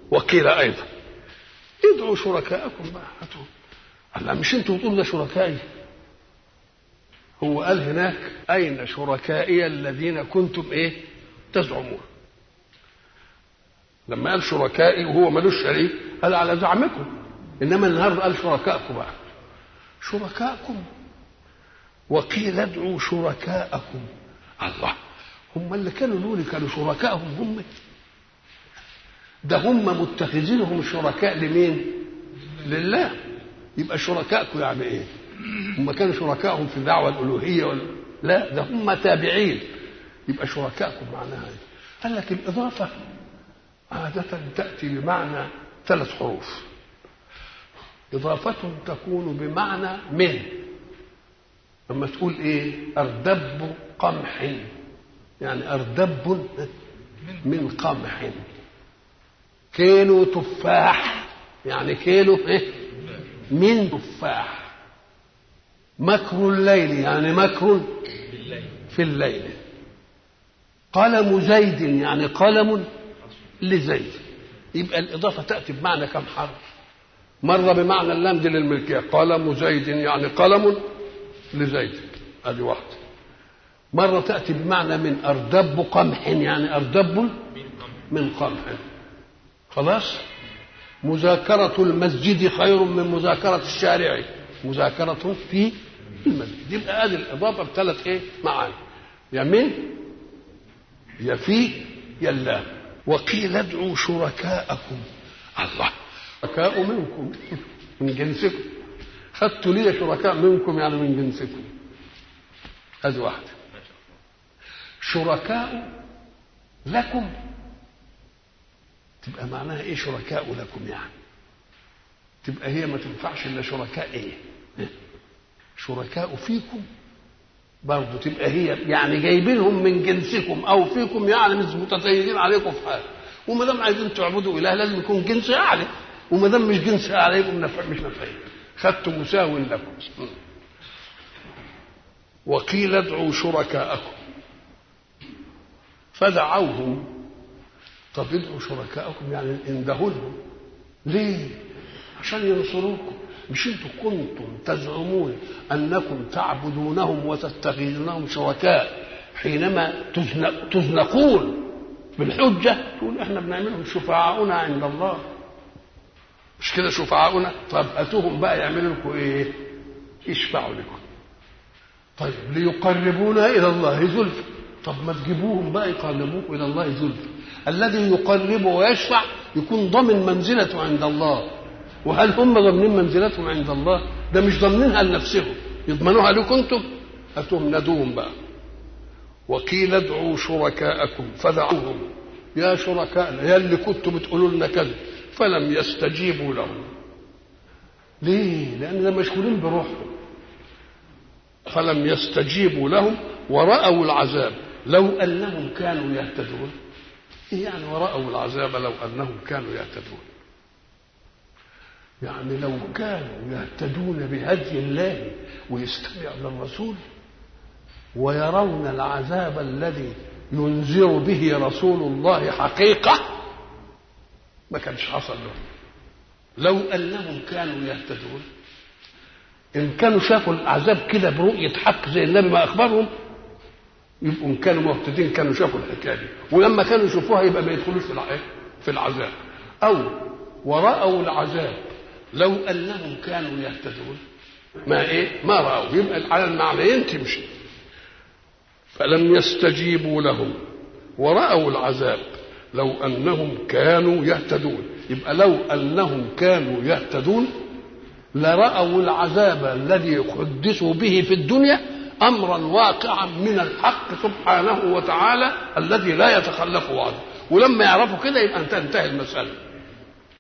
وقيل ايضا ادعوا شركاءكم بقى هاتوا الله مش انتوا بتقولوا ده شركائي هو قال هناك اين شركائي الذين كنتم ايه تزعمون لما قال شركائي وهو ملوش شريك قال على زعمكم انما النهارده قال شركائكم بقى شركائكم وقيل ادعوا شركاءكم الله هم اللي كانوا دول كانوا شركائهم هم ده هم متخذينهم شركاء لمين لله يبقى شركائكم يعني ايه هم كانوا شركائهم في الدعوه الالوهيه ولا لا ده هم تابعين يبقى شركائكم معناها ايه قال لك الاضافه عاده تاتي بمعنى ثلاث حروف إضافة تكون بمعنى من لما تقول إيه أردب قمح يعني أردب من قمح كيلو تفاح يعني كيلو إيه من تفاح مكر الليل يعني مكر في الليل قلم زيد يعني قلم لزيد يبقى الإضافة تأتي بمعنى كم حرف مرة بمعنى اللام دي للملكية قلم زيد يعني قلم لزيد ادي واحدة مرة تأتي بمعنى من أردب قمح يعني أردب من قمح خلاص مذاكرة المسجد خير من مذاكرة الشارع مذاكرة في المسجد يبقى ادي الإضافة بثلاث إيه معاني يا من يا في يا لا وقيل ادعوا شركاءكم الله شركاء منكم من جنسكم خدتوا لي شركاء منكم يعني من جنسكم هذه واحدة شركاء لكم تبقى معناها ايه شركاء لكم يعني تبقى هي ما تنفعش الا شركاء ايه شركاء فيكم برضه تبقى هي يعني جايبينهم من جنسكم او فيكم يعني مش متسيدين عليكم في حاجه وما دام عايزين تعبدوا اله لازم يكون جنس اعلى وما دام مش جنس اعلى يبقوا نفع مش نافعين خدتم مساو لكم وقيل ادعوا شركاءكم فدعوهم طب ادعوا شركاءكم يعني اندهوا لهم ليه؟ عشان ينصروكم مش انتم كنتم تزعمون انكم تعبدونهم وتتخذونهم شركاء حينما تزنق تزنقون بالحجه تقول احنا بنعملهم شفعاؤنا عند الله مش كده شفعاؤنا طب اتوهم بقى يعملوا لكم ايه يشفعوا لكم طيب ليقربونا الى الله زلفى طب ما تجيبوهم بقى يقربوكم الى الله زلفى الذي يقرب ويشفع يكون ضمن منزلته عند الله وهل هم ضامنين منزلتهم عند الله ده مش ضامنينها لنفسهم يضمنوها لكم انتم هاتوهم ندوهم بقى وقيل ادعوا شركاءكم فدعوهم يا شركائنا يا اللي كنتم بتقولوا لنا كذا فلم يستجيبوا لهم ليه لان ده مشغولين بروحهم فلم يستجيبوا لهم ورأوا العذاب لو أنهم كانوا يهتدون إيه يعني ورأوا العذاب لو أنهم كانوا يهتدون يعني لو كانوا يهتدون بهدي الله ويستمعوا للرسول ويرون العذاب الذي ينذر به رسول الله حقيقة ما كانش حصل لهم لو أنهم كانوا يهتدون إن كانوا شافوا العذاب كده برؤية حق زي النبي ما أخبرهم يبقوا إن كانوا مهتدين كانوا شافوا الحكاية دي ولما كانوا يشوفوها يبقى ما يدخلوش في في العذاب أو ورأوا العذاب لو أنهم كانوا يهتدون ما إيه ما رأوا يبقى على المعنيين تمشي فلم يستجيبوا لهم ورأوا العذاب لو أنهم كانوا يهتدون يبقى لو أنهم كانوا يهتدون لرأوا العذاب الذي حدثوا به في الدنيا أمرا واقعا من الحق سبحانه وتعالى الذي لا يتخلف وعده ولما يعرفوا كده يبقى انتهى المسألة